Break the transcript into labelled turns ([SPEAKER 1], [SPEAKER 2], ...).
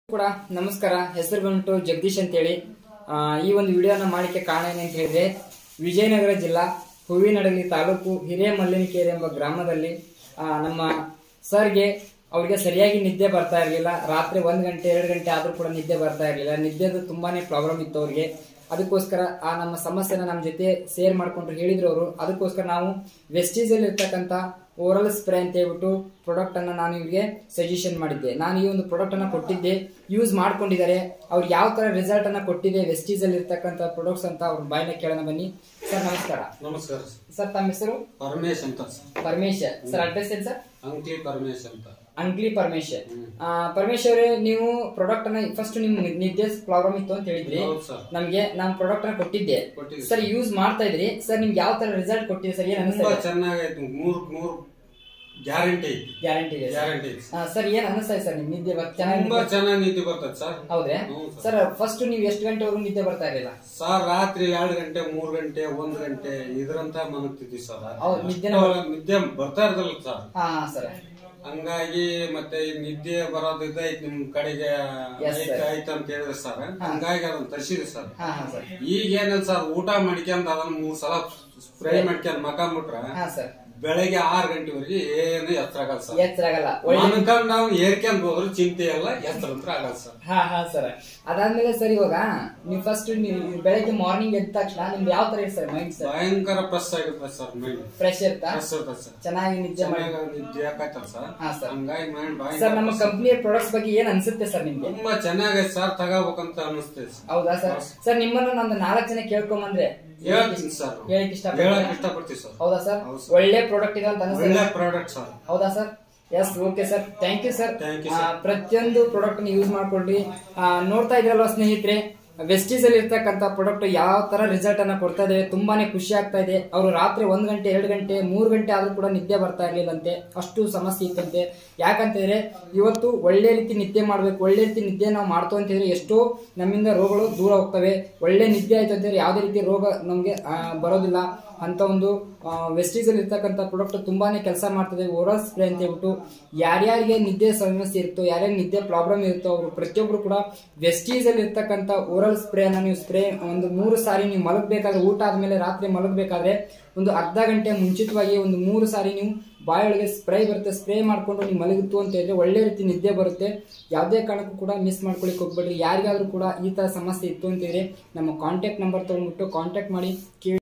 [SPEAKER 1] ಕೂಡ ನಮಸ್ಕಾರ ಹೆಸರು ಬಂದ್ಬಿಟ್ಟು ಜಗದೀಶ್ ಅಂತೇಳಿ ಆ, ಈ ಒಂದು ವಿಡಿಯೋನ ಮಾಡಲಿಕ್ಕೆ ಕಾರಣ ಏನಂತ ಹೇಳಿದ್ರೆ ವಿಜಯನಗರ ಜಿಲ್ಲಾ ಹೂವಿನಡಗಲಿ ತಾಲೂಕು ಹಿರೇಮಲ್ಲಿನಕೆರೆ ಎಂಬ ಗ್ರಾಮದಲ್ಲಿ ಆ, ನಮ್ಮ ಸರ್ಗೆ ಅವ್ರಿಗೆ ಸರಿಯಾಗಿ ನಿದ್ದೆ ಬರ್ತಾ ಇರಲಿಲ್ಲ ರಾತ್ರಿ ಒಂದ್ ಗಂಟೆ ಎರಡು ಗಂಟೆ ಆದ್ರೂ ಕೂಡ ನಿದ್ದೆ ಬರ್ತಾ ಇರಲಿಲ್ಲ ನಿದ್ದೆದು ತುಂಬಾನೇ ಪ್ರಾಬ್ಲಮ್ ಇತ್ತು ಅವ್ರಿಗೆ ಅದಕ್ಕೋಸ್ಕರ ಆ ನಮ್ಮ ಸಮಸ್ಯೆನ ನಮ್ಮ ಜೊತೆ ಶೇರ್ ಮಾಡ್ಕೊಂಡ್ರು ಹೇಳಿದ್ರು ಅವರು ಅದಕ್ಕೋಸ್ಕರ ನಾವು ವೆಸ್ಟೀಸ್ ಅಲ್ಲಿ ಇರ್ತಕ್ಕಂಥ ಓರಲ್ ಸ್ಪ್ರೇ ಅಂತ ಹೇಳ್ಬಿಟ್ಟು ಪ್ರಾಡಕ್ಟ್ ಅನ್ನ ನಾನು ಇವ್ರಿಗೆ ಸಜೆಷನ್ ಮಾಡಿದ್ದೆ ನಾನು ಈ ಒಂದು ಪ್ರಾಡಕ್ಟ್ ಅನ್ನ ಕೊಟ್ಟಿದ್ದೆ ಯೂಸ್ ಮಾಡ್ಕೊಂಡಿದ್ದಾರೆ ಅವ್ರು ಯಾವ ತರ ರಿಸಲ್ಟ್ ಅನ್ನ ಕೊಟ್ಟಿದೆ ವೆಸ್ಟೀಸ್ ಅಲ್ಲಿ ಇರ್ತಕ್ಕಂಥ ಪ್ರಾಡಕ್ಟ್ಸ್ ಅಂತ ಅವ್ರ ಬಾಯಿನ ಕೇಳೋಣ ಬನ್ನಿ ಸರ್ ನಮಸ್ಕಾರ
[SPEAKER 2] ನಮಸ್ಕಾರ ಸರ್.
[SPEAKER 1] ಸರ್ ತಮ್ಮ ಹೆಸರು
[SPEAKER 2] ಪರಮೇಶ್ ಅಂತ ಸರ್.
[SPEAKER 1] ಪರಮೇಶ್ ಸರ್ ಅಡ್ರೆಸ್ ಏನ್ ಸರ್
[SPEAKER 2] ಅಂಕ್ಲಿ ಪರಮೇಶ್ ಅಂತ
[SPEAKER 1] ಅಂಗ್ಲಿ ಪರಮೇಶ್ ಆ, ಪರಮೇಶ್ ಅವರೇ ನೀವು ಪ್ರಾಡಕ್ಟ್ ಅನ್ನ ಫಸ್ಟ್ ನಿಮ್ ನಿದ್ದೆ ಪ್ರಾಬ್ಲಮ್ ಇತ್ತು ಅಂತ ಹೇಳಿದ್ರಿ
[SPEAKER 2] ಹೌದು ಸರ್
[SPEAKER 1] ನಮ್ಗೆ ನಾನು ಪ್ರಾಡಕ್ಟ್ ಅನ್ನ ಕೊಟ್ಟಿದ್ದೆ
[SPEAKER 2] ಕೊಟ್ಟಿದ್ದೀವಿ.
[SPEAKER 1] ಸರ್ ಯೂಸ್ ಮಾಡ್ತಾ ಇದ್ರಿ ಸರ್ ನಿಮ್ಗೆ ಯಾವ ತರ ರಿಸಲ್ಟ್ ಕೊಟ್ಟಿದೆ ಸರ್ ಏನ್
[SPEAKER 2] ತುಂಬಾ
[SPEAKER 1] ಅನಿಸ್ತಾ
[SPEAKER 2] ಚೆನ್ನಾಗೈತು ಮೂರ್ ಮೂರ್ ಗ್ಯಾರಂಟಿ ಐತಿ
[SPEAKER 1] ಗ್ಯಾರಂಟಿ ಇದೆ
[SPEAKER 2] ಗ್ಯಾರಂಟಿ ಐತಿ
[SPEAKER 1] ಸರ್ ಏನ್ ಅನಿಸ್ತಾ ಇದೆ ಸರ್ ನಿಮ್ ನಿದ್ದೆ ಬರ್- ಚೆನ್ನಾಗಿ
[SPEAKER 2] ತುಂಬಾ ಚೆನ್ನಾಗಿ ನಿದ್ದೆ ಬರ್ತದೆ ಸರ್
[SPEAKER 1] ಹೌದೇ
[SPEAKER 2] ಹ್ಞೂ ಸರ್.
[SPEAKER 1] ಸರ್ ಫಸ್ಟ್ ನೀವು ಎಷ್ಟು ಗಂಟೆವರೆಗೂ ನಿದ್ದೆ ಬರ್ತಾ ಇರಲಿಲ್ಲ
[SPEAKER 2] ಸರ್ ರಾತ್ರಿ ಎರಡು ಗಂಟೆ ಮೂರ್ ಗಂಟೆ ಒಂದ್ ಗಂಟೆ ಇದ್ರಂತ ಮಲಗ್ತಿದ್ವಿ ಸರ್
[SPEAKER 1] ಹೌದು, ನಿದ್ದೆನ
[SPEAKER 2] ಅಷ್ಟು ನಿದ್ದೆ ಬರ್ತಾ ಇರ್ದಲ್ಲ ಸರ್
[SPEAKER 1] ಹಾ ಹಾ ಸರ್
[SPEAKER 2] ಹಂಗಾಗಿ ಮತ್ತೆ ಈ ನಿದ್ದೆ ಬರೋದು ಇದೈತಿ ನಿಮ್ ಕಡೆಗೆ
[SPEAKER 1] Yes,
[SPEAKER 2] ಐತ್
[SPEAKER 1] sir.
[SPEAKER 2] ಆಯ್ತು ಅಂತ ಹೇಳಿದ್ರೆ ಸರ್ ಹಂಗಾಗಿ ಅದನ್ನ ತರಿಸಿದ್ವಿ ಸರ್
[SPEAKER 1] ಹಾ ಹಾ ಸರ್
[SPEAKER 2] ಈಗ ಏನಿಲ್ಲ ಸರ್ ಊಟ ಮಾಡ್ಕೊಂಡ್ ಅದನ್ನ ಮೂರ್ ಸಲ ಸ್ಪ್ರೇ ಮಾಡ್ಕೊಂಡ್ ಮಕ ಮುಟ್ರ
[SPEAKER 1] ಹಾ ಸರ್
[SPEAKER 2] ಬೆಳಗ್ಗೆ ಆರು ಗಂಟೆವರೆಗೆ ಏನು ಎತ್ತರ ಆಗಲ್ಲ ಸರ್
[SPEAKER 1] ಎಚ್ಚರ ಆಗಲ್ಲ ಒಳ್ಳೆ
[SPEAKER 2] ಮನ್ಕಂಡ್ ನಾವು ಏರ್ಕೊಂಡ್ ಹೋದ್ರು ಚಿಂತೆ ಇಲ್ಲ ಎತ್ತರ ಅಂತ ಆಗಲ್ಲ ಸರ್
[SPEAKER 1] ಹಾ ಹಾ ಸರ್ ಅದಾದ್ಮೇಲೆ ಸರ್ ಇವಾಗ ನೀವು ಫಸ್ಟ್ ನೀವು ಬೆಳಗ್ಗೆ ಮಾರ್ನಿಂಗ್ ಎದ್ದ ತಕ್ಷಣ ನಿಮ್ಗೆ ಯಾವ ತರ ಇದೆ ಸರ್ ಮೈಂಡ್ ಸರ್
[SPEAKER 2] ಭಯಂಕರ ಪ್ರೆಸ್ ಆಗಿರ್ತದೆ ಸರ್ ಮೈಂಡ್
[SPEAKER 1] ಫ್ರೆಶ್ ಇರ್ತಾ
[SPEAKER 2] ಪ್ರೆಸ್ ಇರ್ತದೆ ಸರ್
[SPEAKER 1] ಚೆನ್ನಾಗಿ ನಿದ್ದೆ ಮಾಡಿ
[SPEAKER 2] ಚೆನ್ನಾಗಿ ನಿದ್ದೆ ಆಕೈತಲ್ಲ ಸರ್
[SPEAKER 1] ಹಾ, sir.
[SPEAKER 2] ಹಂಗಾಗಿ ಮೈಂಡ್
[SPEAKER 1] ಸರ್ ನಮ್ಮ
[SPEAKER 2] ಭಯಂಕರ
[SPEAKER 1] ಕಂಪ್ನಿಯ ಪ್ರಾಡಕ್ಟ್ಸ್ ಬಗ್ಗೆ ಏನ್ ಅನ್ಸುತ್ತೆ ಸರ್ ನಿಮ್ಗೆ
[SPEAKER 2] ತುಂಬಾ ಚೆನ್ನಾಗೈತೆ ಸರ್ ತಗೋಬೇಕಂತ ಅನಿಸ್ತೈತೆ ಸರ್
[SPEAKER 1] ಹೌದಾ ಸರ್ ಸರ್ ನಿಮ್ಮನ್ನ ನಂದು ನಾಲ್ಕು ಜನ ಕೇಳ್ಕೊಂಬಂದ್ರೆ
[SPEAKER 2] ಹೇಳ್ತೀನಿ ಸರ್
[SPEAKER 1] ಹೇಳಕ್ ಇಷ್ಟಪಡ್ತೀರಾ?
[SPEAKER 2] ಹೇಳಕ್ ಇಷ್ಟಪಡ್ತೀವಿ ಸರ್
[SPEAKER 1] ಹೌದಾ ಸರ್
[SPEAKER 2] ಹೌದು sir.
[SPEAKER 1] ಒಳ್ಳೆ ಪ್ರಾಡಕ್ಟ್ ಇದೆ ಅಂತ ಅನಿಸ್ತದೆ
[SPEAKER 2] ಒಳ್ಳೆ ಪ್ರಾಡಕ್ಟ್ ಸರ್
[SPEAKER 1] ಹೌದಾ sir yes okay sir thank you sir
[SPEAKER 2] Thank you, sir.
[SPEAKER 1] ಪ್ರತಿಯೊಂದು ಪ್ರಾಡಕ್ಟ್ ಯೂಸ್ ಮಾಡ್ಕೊಳ್ರಿ ಆ, ನೋಡ್ತಾ ಇದ್ರಲ್ವಾ ಸ್ನೇಹಿತರೆ ವೆಸ್ಟೀಸ್ ಅಲ್ಲಿ ಇರ್ತಕ್ಕಂಥ ಪ್ರಾಡಕ್ಟ್ ಯಾವ ತರ ರಿಸಲ್ಟ್ ಅನ್ನ ಕೊಡ್ತಾ ಇದೆ ತುಂಬಾನೇ ಖುಷಿ ಆಗ್ತಾ ಇದೆ ಅವರು ರಾತ್ರಿ ಒಂದ್ ಗಂಟೆ ಎರಡು ಗಂಟೆ ಮೂರು ಗಂಟೆ ಆದ್ರೂ ಕೂಡ ನಿದ್ದೆ ಬರ್ತಾ ಇರ್ಲಿಲ್ಲಂತೆ ಅಷ್ಟು ಸಮಸ್ಯೆ ಇತ್ತಂತೆ ಯಾಕಂತಂದ್ರೆ ಇವತ್ತು ಒಳ್ಳೆ ರೀತಿ ನಿದ್ದೆ ಮಾಡ್ಬೇಕು ಒಳ್ಳೆ ರೀತಿ ನಿದ್ದೆ ನಾವು ಮಾಡ್ತು ಅಂತಂದ್ರೆ ಎಷ್ಟೋ ನಮ್ಮಿಂದ ರೋಗಗಳು ದೂರ ಹೋಗ್ತವೆ ಒಳ್ಳೆ ನಿದ್ದೆ ಆಯ್ತು ಅಂತಂದ್ರೆ ಯಾವುದೇ ರೀತಿ ರೋಗ ನಮ್ಗೆ ಆ, ಬರೋದಿಲ್ಲ ಅಂತ ಒಂದು ವೆಸ್ಟೀಸ್ ಅಲ್ಲಿ ಇರ್ತಕ್ಕಂಥ ಪ್ರಾಡಕ್ಟ್ ತುಂಬಾನೇ ಕೆಲಸ ಮಾಡ್ತದೆ ಓರಲ್ ಸ್ಪ್ರೇ ಅಂತ ಹೇಳ್ಬಿಟ್ಟು ಯಾರ್ಯಾರಿಗೆ ನಿದ್ದೆ ಸಮಸ್ಯೆ ಇರುತ್ತೋ ಯಾರ್ಯಾರಿಗೆ ನಿದ್ದೆ ಪ್ರಾಬ್ಲಮ್ ಇರುತ್ತೋ ಅವರು ಪ್ರತಿಯೊಬ್ರು ಕೂಡ ವೆಸ್ಟೀಸ್ ಅಲ್ಲಿ ಇರ್ತಕ್ಕಂಥ ಓರಲ್ ಸ್ಪ್ರೇ ಅನ್ನ ನೀವು ಸ್ಪ್ರೇ ಒಂದು ಮೂರು ಸಾರಿ ನೀವು ಮಲಗಬೇಕಾದ್ರೆ ಊಟ ಆದ್ಮೇಲೆ ರಾತ್ರಿ ಮಲಗಬೇಕಾದ್ರೆ ಒಂದು ಅರ್ಧ ಗಂಟೆ ಮುಂಚಿತವಾಗಿ ಒಂದು ಮೂರು ಸಾರಿ ನೀವು ಬಾಯೊಳಗೆ ಸ್ಪ್ರೇ ಬರುತ್ತೆ ಸ್ಪ್ರೇ ಮಾಡ್ಕೊಂಡು ನೀವು ಮಲಗಿತ್ತು ಅಂತ ಹೇಳಿದ್ರೆ ಒಳ್ಳೆ ರೀತಿ ನಿದ್ದೆ ಬರುತ್ತೆ ಯಾವುದೇ ಕಾರಣಕ್ಕೂ ಕೂಡ ಮಿಸ್ ಮಾಡ್ಕೊಳಿಕ್ ಹೋಗ್ಬೇಡ್ರಿ ಯಾರಿಗಾದ್ರೂ ಕೂಡ ಈ ತರ ಸಮಸ್ಯೆ ಇತ್ತು ಅಂತ ಹೇಳಿದ್ರೆ ನಮ್ಮ ಕಾಂಟ್ಯಾಕ್ಟ್ ನಂಬರ್ ತಗೊಂಡ್ಬಿಟ್ಟು ಕಾಂಟ್ಯಾಕ್ಟ್ ಮಾಡಿ ಕೇಳಿ